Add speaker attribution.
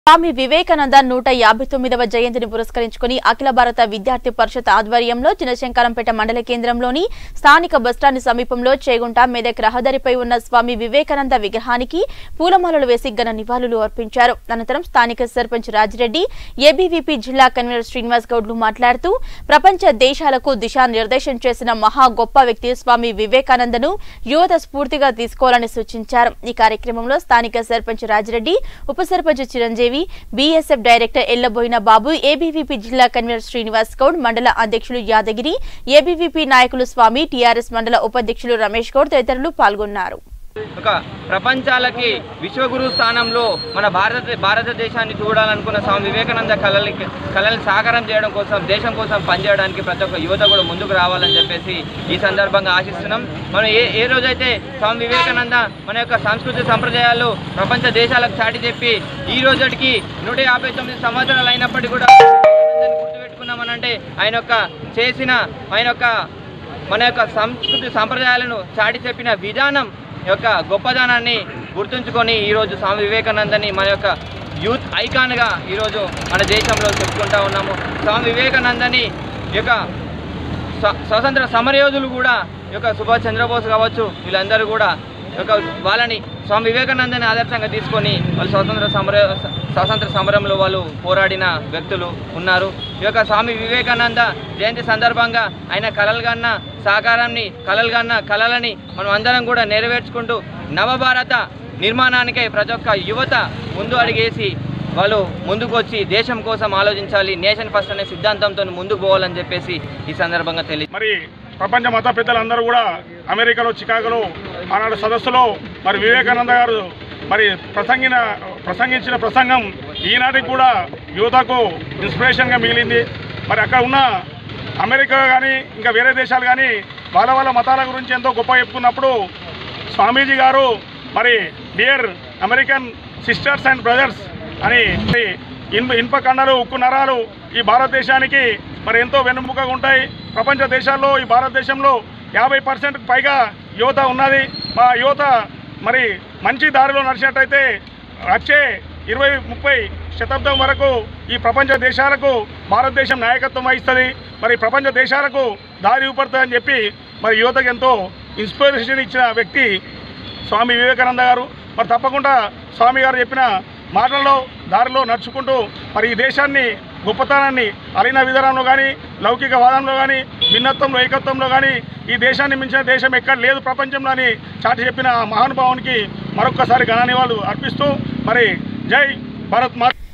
Speaker 1: స్వామి వివేకానంద నూట యాభై తొమ్మిదవ జయంతిని పురస్కరించుకుని అఖిల భారత విద్యార్థి పరిషత్ ఆధ్వర్యంలో చినశంకరంపేట మండల కేంద్రంలోని స్థానిక బస్టాండ్ సమీపంలో చేగుంట మెదక్ రహదారిపై ఉన్న స్వామి వివేకానంద విగ్రహానికి పూలమాలలు వేసి ఘన నివాళులు అర్పించారు అనంతరం స్థానిక సర్పంచ్ రాజిరెడ్డి ఏబీవీపీ జిల్లా కన్వీనర్ శ్రీనివాస్ గౌడ్లు మాట్లాడుతూ ప్రపంచ దేశాలకు దిశానిర్దేశం చేసిన మహా గొప్ప వ్యక్తి స్వామి వివేకానందను యువత స్ఫూర్తిగా తీసుకోవాలని సూచించారు ఈ కార్యక్రమంలో స్థానిక సర్పంచ్ రాజిరెడ్డి ఉప sarpanch Chiranjeevi BSF director Yellaboina Babu ABVP జిల్లా కన్వీనర్ శ్రీనివాస్ గౌడ్ మండల అధ్యక్షులు యాదగిరి ఏబీవీపీ నాయకులు స్వామి టీఆర్ఎస్ మండల ఉపాధ్యక్షులు రమేష్ గౌడ్ తదితరులు పాల్గొన్నారు
Speaker 2: ఒక ప్రపంచాలకి విశ్వగురు స్థానంలో మన భారత భారతదేశాన్ని చూడాలనుకున్న స్వామి వివేకానంద కళలకి కళల్ని సాకారం చేయడం కోసం దేశం కోసం పనిచేయడానికి ప్రతి ఒక్క యువత కూడా ముందుకు రావాలని చెప్పేసి ఈ సందర్భంగా ఆశిస్తున్నాం మనం ఏ ఏ రోజైతే స్వామి వివేకానంద మన యొక్క సంస్కృతి సంప్రదాయాలు ప్రపంచ దేశాలకు చాటి చెప్పి ఈ రోజుకి నూట యాభై తొమ్మిది సంవత్సరాలు అయినప్పటికీ కూడా గుర్తుపెట్టుకున్నామనంటే ఆయన యొక్క చేసిన ఆయన యొక్క మన యొక్క సంస్కృతి సంప్రదాయాలను చాటి చెప్పిన విధానం యొక్క గొప్పదనాన్ని గుర్తుంచుకొని ఈరోజు స్వామి వివేకానందని మన యొక్క యూత్ ఐకాన్గా ఈరోజు మన దేశంలో చెప్పుకుంటా ఉన్నాము స్వామి వివేకానందని యొక్క స్వ- స్వతంత్ర సమరయోధులు కూడా ఈ యొక్క సుభాష్ చంద్రబోస్ కావచ్చు వీళ్ళందరూ కూడా ఈ యొక్క వాళ్ళని స్వామి వివేకానందని ఆదర్శంగా తీసుకొని వాళ్ళు స్వతంత్ర సమర స్వాతంత్ర సమరంలో వాళ్ళు పోరాడిన వ్యక్తులు ఉన్నారు ఈ యొక్క స్వామి వివేకానంద జయంతి సందర్భంగా ఆయన కలలు కన్న సాకారాన్ని కలలు కన్న కళలని మనం అందరం కూడా నెరవేర్చుకుంటూ నవభారత నిర్మాణానికై ప్రతి ఒక్క యువత ముందు అడిగేసి వాళ్ళు ముందుకు వచ్చి దేశం కోసం ఆలోచించాలి నేషన్ ఫస్ట్ అనే సిద్ధాంతంతో ముందుకు పోవాలని చెప్పేసి ఈ సందర్భంగా తెలియ
Speaker 3: మరి ప్రపంచ మత పెద్దలందరూ కూడా అమెరికాలో చికాగోలో ఆనాడు సదస్సులో మరి వివేకానంద గారు మరి ప్రసంగిన ప్రసంగించిన ప్రసంగం ఈనాటికి కూడా యువతకు ఇన్స్పిరేషన్గా మిగిలింది మరి అక్కడ ఉన్న అమెరికా కానీ ఇంకా వేరే దేశాలు కానీ వాళ్ళ వాళ్ళ మతాల గురించి ఎంతో గొప్ప చెప్పుకున్నప్పుడు స్వామీజీ గారు మరి dear American sisters and brothers అని ఇనుప ఇనుప కండలు ఉక్కు నరాలు ఈ భారతదేశానికి మరి ఎంతో వెన్నుముకగా ఉంటాయి ప్రపంచ దేశాల్లో ఈ భారతదేశంలో యాభై పర్సెంట్కి పైగా యువత ఉన్నది మా యువత మరి మంచి దారిలో నడిచినట్టయితే వచ్చే ఇరవై ముప్పై శతాబ్దం వరకు ఈ ప్రపంచ దేశాలకు భారతదేశం నాయకత్వం వహిస్తుంది మరి ప్రపంచ దేశాలకు దారి చూపడుతుందని చెప్పి మరి యువతకు ఎంతో ఇన్స్పిరేషన్ ఇచ్చిన వ్యక్తి స్వామి వివేకానంద గారు మరి తప్పకుండా స్వామి గారు చెప్పిన మాటల్లో దారిలో నడుచుకుంటూ మరి ఈ దేశాన్ని గొప్పతనాన్ని అలిన విధానంలో కానీ లౌకిక వాదంలో కానీ భిన్నత్వంలో ఏకత్వంలో కానీ ఈ దేశాన్ని మించిన దేశం ఎక్కడ లేదు ప్రపంచంలో అని చాటి చెప్పిన ఆ మహానుభావునికి మరొక్కసారి ఘన నివాళులు అర్పిస్తూ మరి జై భారత్ మాత